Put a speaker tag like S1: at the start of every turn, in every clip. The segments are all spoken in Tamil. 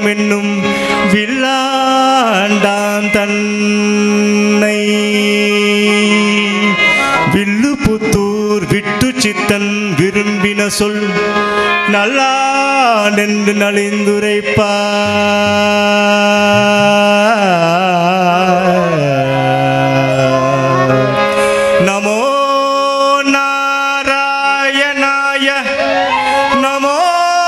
S1: வையம் என்னும் வில்லாண்டான் தன்னை வில்லுபுத்தூர் விட்டு சித்தன் விரும்பின சொல் நல்லாடென்று நலிந்துரைப்பா நமோ நாராயணாய நமோ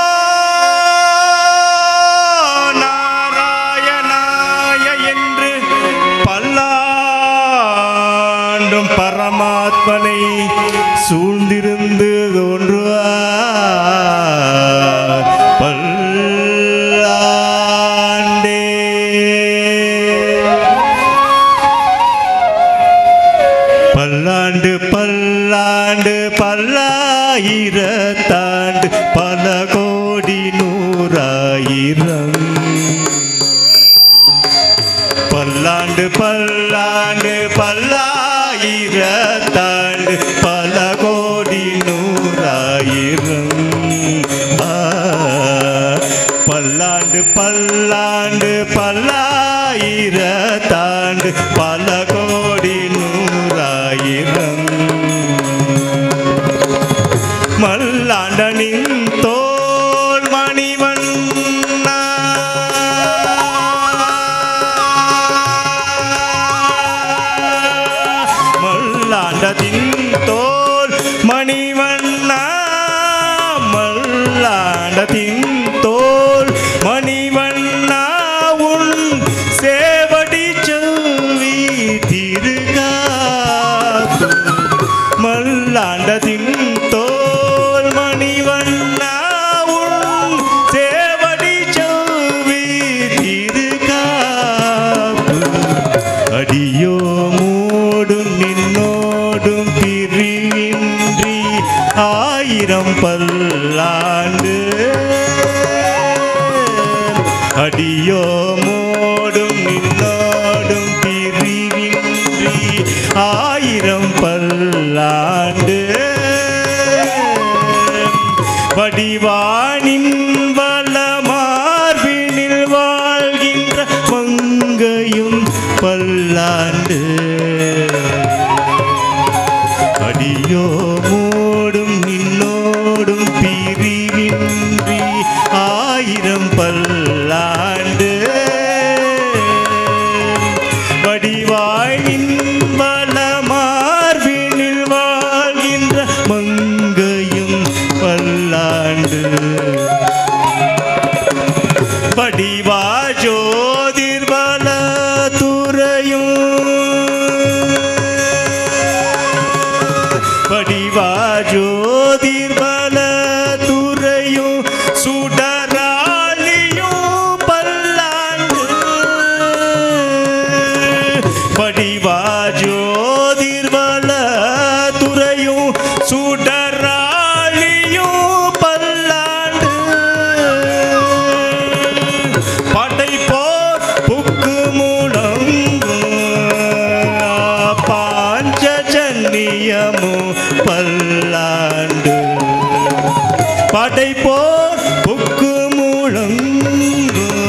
S1: நாராயணாய என்று பல்லாண்டும் பரமாத்மனை சூழ்ந்திருந்து தோன்றுவார் பல்லாண்டே பல்லாண்டு பல்லாண்டு பல்லாயிரத்தாண்டு பல கோடி நூறாயிரம் பல்லாண்டு பல்லாண்டு பல்லாயிரத்தாண்டு பல கோடி நூறாயிரம் ஆ, பல்லாண்டு பல்லாண்டு பல்லாயிரத்தாண்டு பல கோடி நூறாயிரம் மல்லாண்டனின் தோல் மணிவண்ணா மல்லாண்டத்தின் தோல் மணிவண்ணா மல்லாண்டத்தின் தோல் மணிவண்ணா உன் சேவடி செல்வி திருகாத்து மல்லாண்டத்தின் தோல் மணிவண்ணா உன் சேவடி செல்வி திருகாப்பு அடியோ மூடும் நின்னோடும் பிரிவின்றி ஆயிரம் பல்லாண்டு அடியோ மூடும் நின்னோடும் பிரிவின்றி ஆயிரம் பல்லாண்டு வடிவானின் வளமார்பினில் வாழ்கின்ற மங்கையும் பல்லாண்டு அடியோ மூடும் நின்னோடும் பிரிவின்றி ஆயிரம் பல்லாண்டு வடிவாயின் வளமார்பினில் வாழ்கின்ற மங்கையும் பல்லாண்டு படிவா ஜோதிர்வல துறையும் படிவா ஜோதிர்வல துறையும் சுடராளியும் பல்லாண்டு படிவா ஜோதிர்வல துறையும் சுடராளியும் பல்லாண்டு படைப்போர் புக்கு முழங்கும் பாஞ்சஜன்யமு பல்லாண்டு படைப்போர் புக்கு முழங்கும்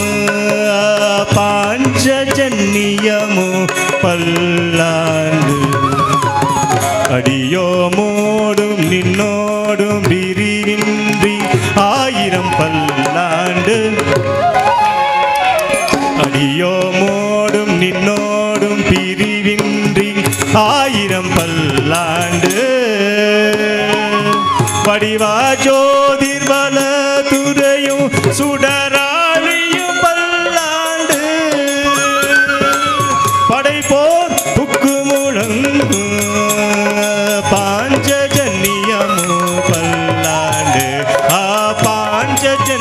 S1: பாஞ்சஜன்யமு பல்லாண்டு அடியோ மோடும் நின்னோடும் பிரிவின்றி ஆயிரம் பல்லாண்டு அடியோ மோடும் நின்னோடும் பிரிவின்றி ஆயிரம் பல்லாண்டு படிவா ஜோதிர்வல துறையும் சுடராழியும் பல்லாண்டு படைப்போர் புக்கு முழங்கு பாஞ்சஜன்யமு பல்லாண்டு ஆ பாஞ்சஜன்ய